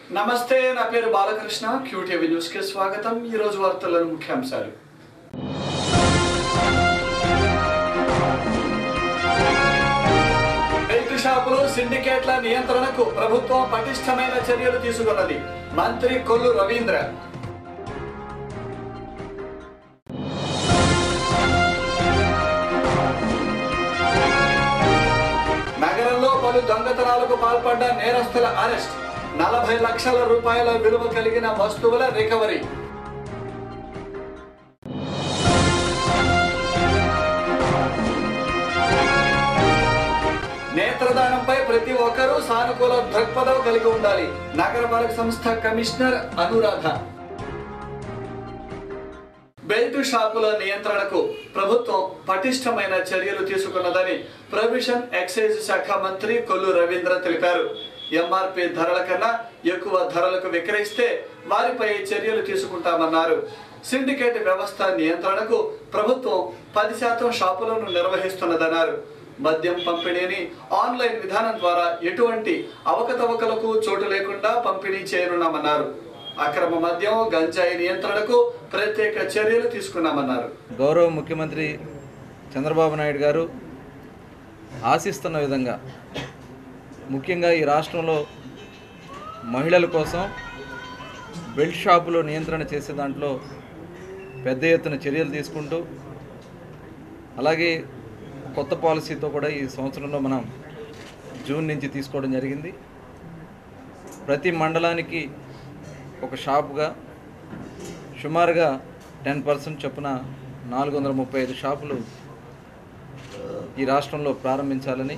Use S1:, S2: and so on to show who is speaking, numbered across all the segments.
S1: నమస్తే నా పేరు బాలకృష్ణ క్యూటీవీ న్యూస్ కి స్వాగతం ఈ రోజు వార్తలను ముఖ్యాంశాలు బెల్ట్ షాపులు సిండికేట్ల నియంత్రణకు ప్రభుత్వం పటిష్టమైన చర్యలు తీసుకున్నది మంత్రి కొల్లు రవీంద్ర నగరంలో పలు దొంగతనాలకు పాల్పడ్డ నేరస్తుల అరెస్ట్ నలభై లక్షల రూపాయల విలువ కలిగిన వస్తువుల రికవరీ నేత్రదానంపై ప్రతి ఒక్కరూ సానుకూల దృక్పథం కలిగి ఉండాలి నగరపాలక సంస్థ కమిషనర్ అనురాధ బెల్ట్ షాపుల నియంత్రణకు ప్రభుత్వం పటిష్టమైన చర్యలు తీసుకున్నదని ప్రొవిషన్ ఎక్సైజ్ శాఖ మంత్రి కొల్లు రవీంద్ర తెలిపారు ఎంఆర్పి ధరల కన్నా ఎక్కువ ధరలకు విక్రయిస్తే వారిపై చర్యలు తీసుకుంటామన్నారు సిండికేట్ వ్యవస్థ నియంత్రణకు ప్రభుత్వం పది శాతం షాపులను నిర్వహిస్తున్నదన్నారు మద్యం పంపిణీని ఆన్లైన్ విధానం ద్వారా ఎటువంటి అవకతవకలకు చోటు లేకుండా పంపిణీ చేయనున్నామన్నారు అక్రమ మద్యం గంజాయి నియంత్రణకు ప్రత్యేక చర్యలు తీసుకున్నామన్నారు
S2: గౌరవ ముఖ్యమంత్రి చంద్రబాబు నాయుడు గారు ఆశిస్తున్న విధంగా ముఖ్యంగా ఈ రాష్ట్రంలో మహిళల కోసం బెల్ట్ షాపులు నియంత్రణ చేసే దాంట్లో పెద్ద ఎత్తున చర్యలు తీసుకుంటూ అలాగే కొత్త పాలసీతో కూడా ఈ సంవత్సరంలో మనం జూన్ నుంచి తీసుకోవడం జరిగింది ప్రతి మండలానికి ఒక షాపుగా సుమారుగా టెన్ పర్సెంట్ చొప్పున నాలుగు వందల ముప్పై ఐదు షాపులు ఈ రాష్ట్రంలో ప్రారంభించాలని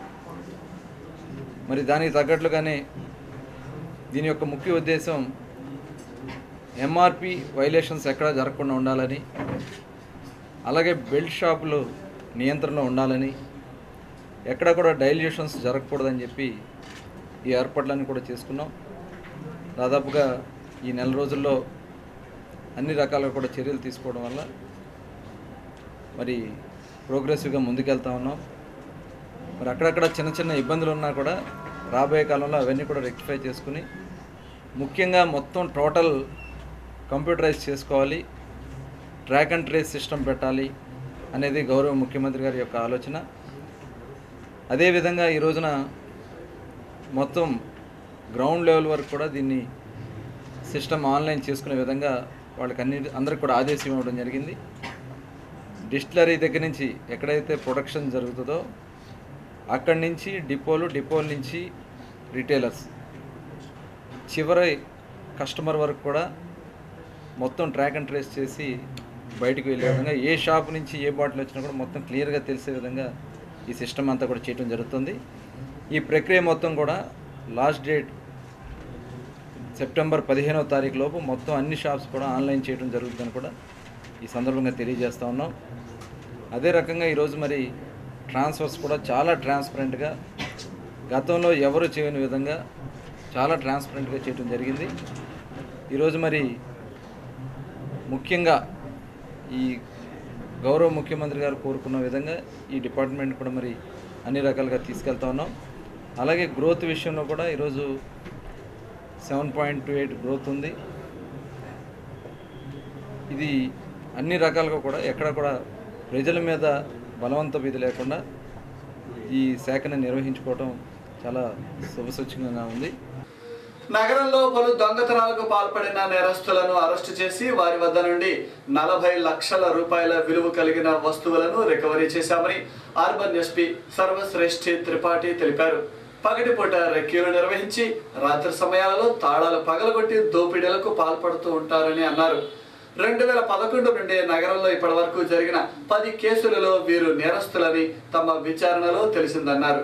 S2: మరి దానికి తగ్గట్లుగానే దీని యొక్క ముఖ్య ఉద్దేశం ఎంఆర్పి వైలేషన్స్ ఎక్కడా జరగకుండా ఉండాలని అలాగే బెల్ట్ షాపులు నియంత్రణలో ఉండాలని ఎక్కడ కూడా డైల్యూషన్స్ జరగకూడదని చెప్పి ఈ ఏర్పాట్లన్నీ కూడా చేసుకున్నాం దాదాపుగా ఈ నెల రోజుల్లో అన్ని రకాలుగా కూడా చర్యలు తీసుకోవడం వల్ల మరి ప్రోగ్రెసివ్గా ముందుకెళ్తా ఉన్నాం మరి అక్కడక్కడ చిన్న చిన్న ఇబ్బందులు ఉన్నా కూడా రాబోయే కాలంలో అవన్నీ కూడా రెక్టిఫై చేసుకుని ముఖ్యంగా మొత్తం టోటల్ కంప్యూటరైజ్ చేసుకోవాలి ట్రాక్ అండ్ ట్రేస్ సిస్టమ్ పెట్టాలి అనేది గౌరవ ముఖ్యమంత్రి గారి యొక్క ఆలోచన అదేవిధంగా ఈ రోజున మొత్తం గ్రౌండ్ లెవెల్ వరకు కూడా దీన్ని సిస్టమ్ ఆన్లైన్ చేసుకునే విధంగా వాళ్ళకి అన్ని అందరికి కూడా ఆదేశం ఇవ్వడం జరిగింది డిస్టిలరీ దగ్గర నుంచి ఎక్కడైతే ప్రొడక్షన్ జరుగుతుందో అక్కడి నుంచి డిపోలు డిపోల నుంచి రిటైలర్స్ చివరి కస్టమర్ వరకు కూడా మొత్తం ట్రాక్ అండ్ ట్రేస్ చేసి బయటకు వెళ్ళే విధంగా ఏ షాప్ నుంచి ఏ బాటిల్ వచ్చినా కూడా మొత్తం క్లియర్గా తెలిసే విధంగా ఈ సిస్టమ్ అంతా కూడా చేయడం జరుగుతుంది ఈ ప్రక్రియ మొత్తం కూడా లాస్ట్ డేట్ సెప్టెంబర్ పదిహేనవ తారీఖు లోపు మొత్తం అన్ని షాప్స్ కూడా ఆన్లైన్ చేయడం జరుగుతుందని కూడా ఈ సందర్భంగా తెలియజేస్తూ ఉన్నాం అదే రకంగా ఈరోజు మరి ట్రాన్స్ఫర్స్ కూడా చాలా ట్రాన్స్పరెంట్గా గతంలో ఎవరు చేయని విధంగా చాలా ట్రాన్స్పరెంట్గా చేయడం జరిగింది ఈరోజు మరి ముఖ్యంగా ఈ గౌరవ ముఖ్యమంత్రి గారు కోరుకున్న విధంగా ఈ డిపార్ట్మెంట్ కూడా మరి అన్ని రకాలుగా తీసుకెళ్తా ఉన్నాం అలాగే గ్రోత్ విషయంలో కూడా ఈరోజు seven point two eight growth ఉంది ఇది అన్ని రకాలుగా కూడా ఎక్కడ కూడా ప్రజల మీద బలవంత ఇది లేకుండా ఈ శాఖను నిర్వహించుకోవడం చాలా శుభసూచకంగా ఉంది
S1: నగరంలో పలు దొంగతనాలకు పాల్పడిన నేరస్తులను అరెస్టు చేసి వారి వద్ద నుండి నలభై లక్షల రూపాయల విలువ కలిగిన వస్తువులను రికవరీ చేశామని అర్బన్ ఎస్పీ సర్వశ్రేష్ఠి త్రిపాఠి తెలిపారు పగటిపూట రెక్కీలు నిర్వహించి రాత్రి సమయాలలో తాళాలు పగలగొట్టి దోపిడీలకు పాల్పడుతూ ఉంటారని అన్నారు రెండు వేల పదకొండు నుండి నగరంలో ఇప్పటి వరకు జరిగిన పది కేసులలో వీరు నేరస్తులని తమ విచారణలో తెలిసిందన్నారు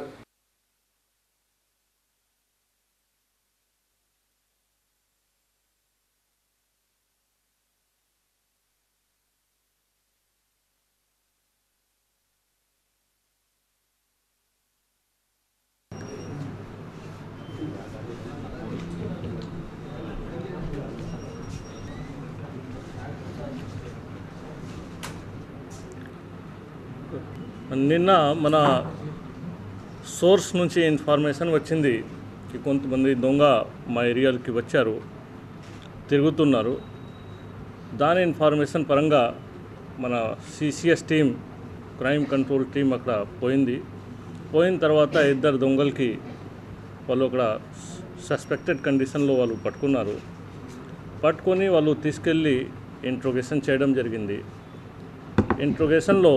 S3: నిన్న మన సోర్స్ నుంచి ఇన్ఫర్మేషన్ వచ్చింది కి కొంతమంది దొంగ మా ఏరియాలకి వచ్చారు తిరుగుతున్నారు దాని ఇన్ఫర్మేషన్ పరంగా మన CCS team crime control team అక్కడ పోయింది పోయిన తర్వాత ఇద్దరు దొంగలకి వాళ్ళు అక్కడ సస్పెక్టెడ్ కండిషన్లో వాళ్ళు పట్టుకున్నారు పట్టుకొని వాళ్ళు తీసుకెళ్ళి ఇంట్రోగేషన్ చేయడం జరిగింది ఇంట్రోగేషన్లో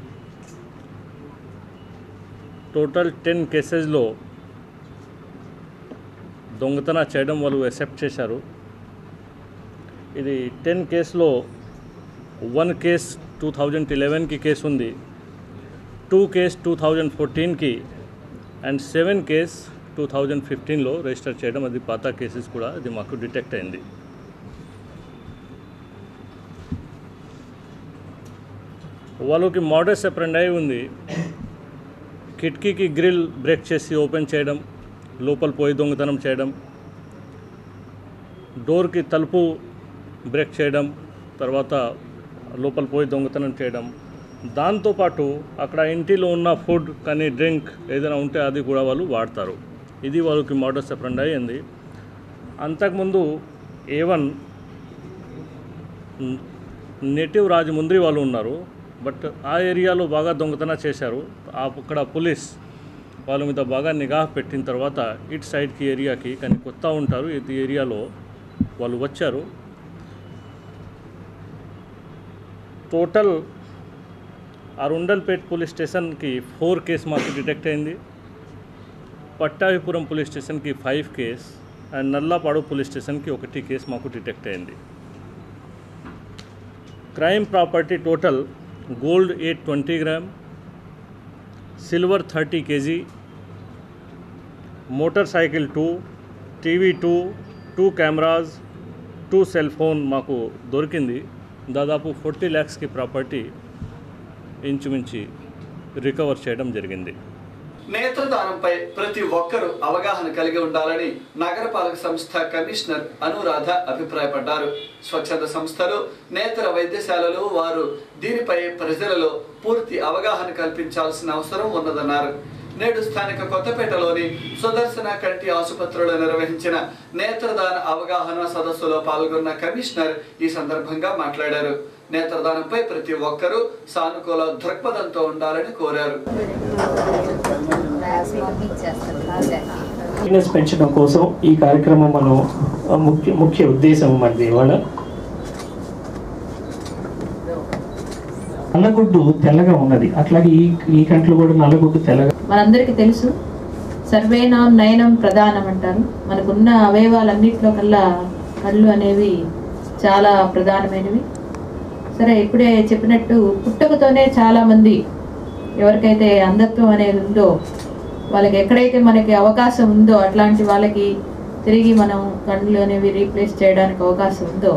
S3: టోటల్ టెన్ కేసెస్లో దొంగతన చేయడం వాళ్ళు అక్సెప్ట్ చేశారు ఇది టెన్ కేసులో వన్ కేస్ టూ థౌజండ్ ఎలెవెన్కి కేసు ఉంది టూ కేస్ టూ థౌజండ్ ఫోర్టీన్కి and seven case two thousand ఫిఫ్టీన్లో రిజిస్టర్ చేయడం అది పాత కేసెస్ కూడా అది మాకు డిటెక్ట్ అయింది వాళ్ళకి మోడస్ అప్రెండై ఉంది కిటికీకి గ్రిల్ బ్రేక్ చేసి ఓపెన్ చేయడం లోపల పోయి దొంగతనం చేయడం డోర్కి తలుపు బ్రేక్ చేయడం తర్వాత లోపల పోయి దొంగతనం చేయడం దాంతోపాటు అక్కడ ఇంటిలో ఉన్న ఫుడ్ కానీ డ్రింక్ ఏదైనా ఉంటే అది కూడా వాళ్ళు వాడతారు ఇది వాళ్ళకి మోడస్ అప్రెండ్ అయ్యింది అంతకుముందు ఏవన్ నేటివ్ రాజముంద్రి వాళ్ళు ఉన్నారు బట్ ఆ ఏరియాలో బాగా దొంగతనం చేశారు ఆ అక్కడ పోలీస్ వాళ్ళ మీద బాగా నిఘా పెట్టిన తర్వాత ఇటు సైడ్కి ఏరియాకి కానీ కొత్త ఉంటారు ఇది ఏరియాలో వాళ్ళు వచ్చారు టోటల్ అరుండల్పేట్ పోలీస్ స్టేషన్కి ఫోర్ కేస్ మాకు డిటెక్ట్ అయింది పట్టాభిపురం పోలీస్ స్టేషన్కి five case and Nallapadu police స్టేషన్కి ఒకటి కేసు మాకు డిటెక్ట్ అయింది crime property total gold eight twenty gram silver thirty KG motor cycle two TV two two cameras two cell phone మాకు దొరికింది దాదాపు ఫార్టీ ల్యాక్స్కి ప్రాపర్టీ ఇంచుమించి రికవర్ చేయడం జరిగింది
S1: నేత్రదానంపై ప్రతి ఒక్కరూ అవగాహన కలిగి ఉండాలని నగరపాలక సంస్థ కమిషనర్ అనురాధ అభిప్రాయపడ్డారు స్వచ్ఛంద సంస్థలు నేత్ర వైద్యశాలలు వారు దీనిపై ప్రజలలో పూర్తి అవగాహన కల్పించాల్సిన అవసరం ఉన్నదన్నారు నేడు స్థానిక కొత్తపేటలోని సుదర్శన కంటి ఆసుపత్రిలో నిర్వహించిన నేత్రదాన అవగాహన సదస్సులో పాల్గొన్న కమిషనర్ ఈ సందర్భంగా మాట్లాడారు నేత్రదానంపై ప్రతి ఒక్కరూ సానుకూల దృక్పథంతో ఉండాలని కోరారు
S4: ఫిట్నెస్ పెంచడం కోసం ఈ కార్యక్రమం మనం ఆ, ముఖ్య ముఖ్య ఉద్దేశం మనది ఇవాళ నల్లగుడ్డు తెల్లగా ఉన్నది అట్లాగే ఈ ఈ కంట్లో కూడా నల్లగుడ్డు తెల్లగా
S5: మనందరికీ తెలుసు సర్వేనాం నయనం ప్రధానం అంటారు మనకున్న అవయవాలన్నింటిలో కల్లా కళ్ళు అనేవి చాలా ప్రధానమైనవి సరే ఇప్పుడే చెప్పినట్టు పుట్టుకతోనే చాలా మంది ఎవరికైతే అంధత్వం అనేది ఉందో వాళ్ళకి ఎక్కడైతే మనకి అవకాశం ఉందో అట్లాంటి వాళ్ళకి తిరిగి మనం కళ్ళు అనేవి రీప్లేస్ చేయడానికి అవకాశం ఉందో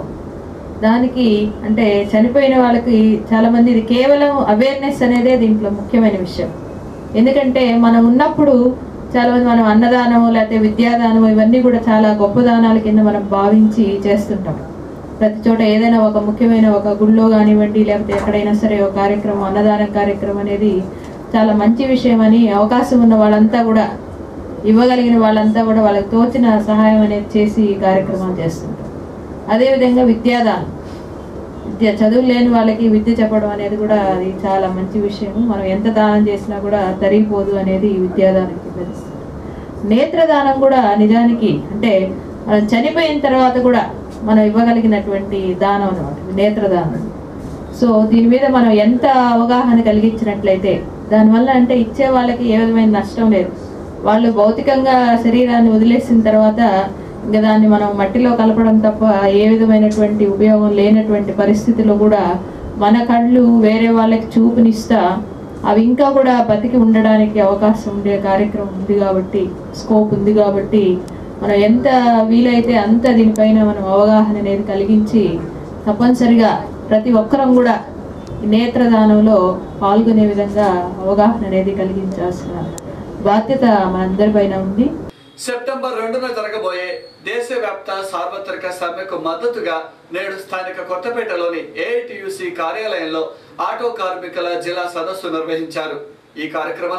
S5: దానికి అంటే చనిపోయిన వాళ్ళకి చాలా మంది ఇది కేవలం అవేర్నెస్ అనేదే దీంట్లో ముఖ్యమైన విషయం ఎందుకంటే మనం ఉన్నప్పుడు చాలా మంది మనం అన్నదానము లేకపోతే విద్యాదానము ఇవన్నీ కూడా చాలా గొప్ప దానాల కింద మనం భావించి చేస్తుంటాం ప్రతి చోట ఏదైనా ఒక ముఖ్యమైన ఒక గుళ్ళో కానివ్వండి లేకపోతే ఎక్కడైనా సరే ఒక కార్యక్రమం అన్నదానం కార్యక్రమం అనేది చాలా మంచి విషయం అని అవకాశం ఉన్న వాళ్ళంతా కూడా ఇవ్వగలిగిన వాళ్ళంతా కూడా వాళ్ళకి తోచిన సహాయం అనేది చేసి ఈ కార్యక్రమాలు చేస్తుంటారు అదేవిధంగా విద్యాదానం విద్య చదువు లేని వాళ్ళకి విద్య చెప్పడం అనేది కూడా అది చాలా మంచి విషయం మనం ఎంత దానం చేసినా కూడా తరిగిపోదు అనేది ఈ విద్యాదానం కింద తీస్తుంది. నేత్రదానం కూడా నిజానికి అంటే మనం చనిపోయిన తర్వాత కూడా మనం ఇవ్వగలిగినటువంటి దానం అనమాట నేత్రదానం సో దీని మీద మనం ఎంత అవగాహన కలిగించినట్లయితే దానివల్ల అంటే ఇచ్చే వాళ్ళకి ఏ విధమైన నష్టం లేదు వాళ్ళు భౌతికంగా శరీరాన్ని వదిలేసిన తర్వాత ఇంకా దాన్ని మనం మట్టిలో కలపడం తప్ప ఏ విధమైనటువంటి ఉపయోగం లేనటువంటి పరిస్థితిలో కూడా మన కళ్ళు వేరే వాళ్ళకి చూపునిస్తా అవి ఇంకా కూడా బతికి ఉండడానికి అవకాశం ఉండే కార్యక్రమం ఉంది కాబట్టి స్కోప్ ఉంది కాబట్టి మనం ఎంత వీలైతే అంత దీనిపైన మనం అవగాహన అనేది కలిగించి తప్పనిసరిగా ప్రతి ఒక్కరం కూడా ఈ నేత్రదానంలో పాల్గొనే విధంగా అవగాహన అనేది కలిగించాల్సిన బాధ్యత మనందరిపైన ఉంది
S1: సెప్టెంబర్ రెండున జరగబోయే దేశవ్యాప్త సార్వత్రిక సమ్మెకు మద్దతుగా నేడు స్థానిక కొత్తపేటలోని ఏఐటియుసి కార్యాలయంలో ఆటో కార్మికుల జిల్లా సదస్సు నిర్వహించారు ఈ కార్యక్రమంలో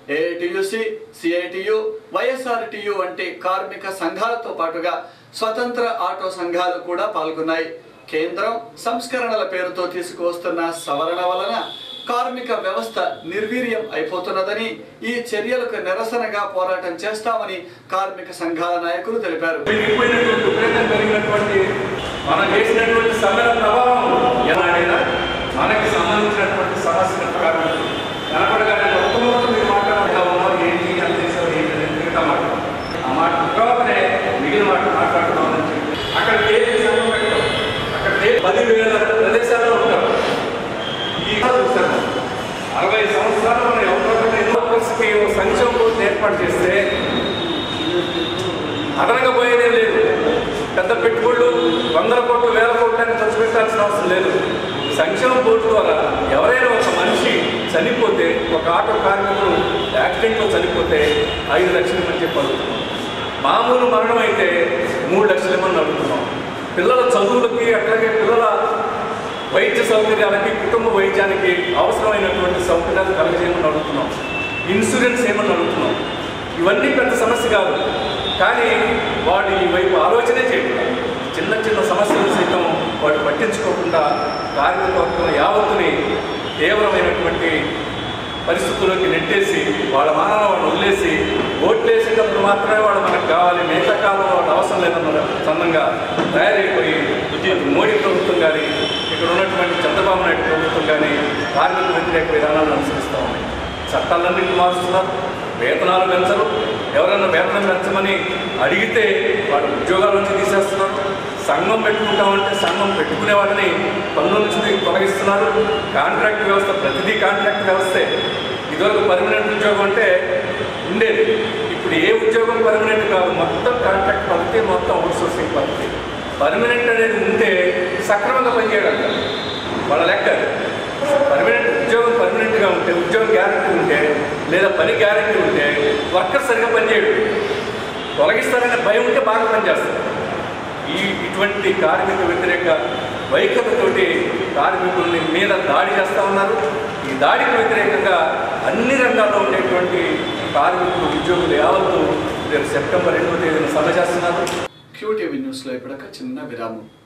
S1: ఏఐటియుసి సిఐటియు వైఎస్ఆర్టియు వంటి కార్మిక సంఘాలతో పాటుగా స్వతంత్ర ఆటో సంఘాలు కూడా పాల్గొన్నాయి కేంద్రం సంస్కరణల పేరుతో తీసుకువస్తున్న సవరణ వలన కార్మిక వ్యవస్థ నిర్వీర్యం అయిపోతున్నదని ఈ చర్యలకు నిరసనగా పోరాటం చేస్తామని కార్మిక సంఘాల నాయకులు తెలిపారు
S6: పెరిగిపోయినటువంటి విపరీతం పెరిగినటువంటి మనం చేసినటువంటి సమ్మెల ప్రభావం ఎలాగైనా మనకి సంబంధించినటువంటి సమస్యల కార్మికులు కనపడగానే మొత్తం మొత్తం మీరు మాట్లాడతా ఉన్నారు ఏంటి అని చేసారు ఏంటి అని మిగతా మాట్లాడతాం ఆ మాట తర్వాతనే మిగిలిన మాట మాట్లాడుతున్నామని చెప్పి అక్కడ తేలి సంఘం పెట్టడం అక్కడ తేలి పదివేల ప్రదేశాల్లో ఉంటారు ఈ చూశాను అరవై సంవత్సరాలు మనం ఎవరికైనా ఎన్నో పరిస్థితి సంక్షేమ బోర్డు ఏర్పాటు చేస్తే అదనంగా పోయేదేం లేదు పెద్ద పెట్టుబడులు వందల కోట్లు వేల కోట్లు అని ఖర్చు పెట్టాల్సిన అవసరం లేదు సంక్షేమ బోర్డు ద్వారా ఎవరైనా ఒక మనిషి చనిపోతే ఒక ఆటో కార్మికుడు యాక్సిడెంట్లో చనిపోతే ఐదు లక్షల మంది చెప్పి అడుగుతున్నాం మామూలు మరణం అయితే మూడు లక్షల మంది అడుగుతున్నాం పిల్లల చదువులకి అట్లాగే పిల్లల వైద్య సౌకర్యాలకి కుటుంబ వైద్యానికి అవసరమైనటువంటి సౌకర్యాలు కలగజేయమని అడుగుతున్నాం ఇన్సూరెన్స్ ఏమని అడుగుతున్నాం ఇవన్నీ పెద్ద సమస్య కాదు కానీ వాడు ఈ వైపు ఆలోచనే చేయడం చిన్న చిన్న సమస్యలు సైతం వాడు పట్టించుకోకుండా కార్మిక వర్గం యావత్తుని తీవ్రమైనటువంటి పరిస్థితుల్లోకి నెట్టేసి వాళ్ళ మానవ వాళ్ళు వదిలేసి ఓట్లేసేటప్పుడు మాత్రమే వాడు మనకు కావాలి మిగతా కాలం వాడు అవసరం లేదన్న సందంగా తయారైపోయి అటు మోడీ ప్రభుత్వం కానీ ఇక్కడ ఉన్నటువంటి చంద్రబాబు నాయుడు ప్రభుత్వం కానీ కార్మిక వ్యతిరేక విధానాలను అనుసరిస్తూ ఉన్నాయి చట్టాలన్నింటినీ మారుస్తున్నారు వేతనాలు పెంచరు ఎవరైనా వేతనం పెంచమని అడిగితే వాడు ఉద్యోగాల నుంచి తీసేస్తున్నారు సంఘం పెట్టుకుంటామంటే సంఘం పెట్టుకునే వాళ్ళని పన్నుల నుంచి తొలగిస్తున్నారు కాంట్రాక్ట్ వ్యవస్థ ప్రతిదీ కాంట్రాక్ట్ వ్యవస్థే ఇదివరకు పర్మనెంట్ ఉద్యోగం అంటే ఉండేది ఇప్పుడు ఏ ఉద్యోగం పర్మనెంట్ కాదు మొత్తం కాంట్రాక్ట్ పద్ధతి మొత్తం అవుట్సోర్సింగ్ పద్ధతి పర్మనెంట్ అనేది ఉంటే సక్రమంగా పనిచేయడం వాళ్ళ లెక్క అది. పర్మనెంట్ ఉద్యోగం పర్మనెంట్గా ఉంటే ఉద్యోగం గ్యారెంటీ ఉంటే లేదా పని గ్యారెంటీ ఉంటే వర్కర్ సరిగ్గా పనిచేయడు తొలగిస్తారనే భయం ఉంటే బాగా పనిచేస్తారు ఈ ఇటువంటి కార్మిక వ్యతిరేక వైఖరితోటి కార్మికుల్ని మీద దాడి చేస్తూ ఉన్నారు ఈ దాడికి వ్యతిరేకంగా అన్ని రంగాల్లో ఉండేటువంటి కార్మికులు ఉద్యోగులు యావత్తు రేపు సెప్టెంబర్ రెండవ తేదీన సమ్మె చేస్తున్నారు
S1: క్యూటీవీ న్యూస్లో ఇప్పుడొక చిన్న విరామం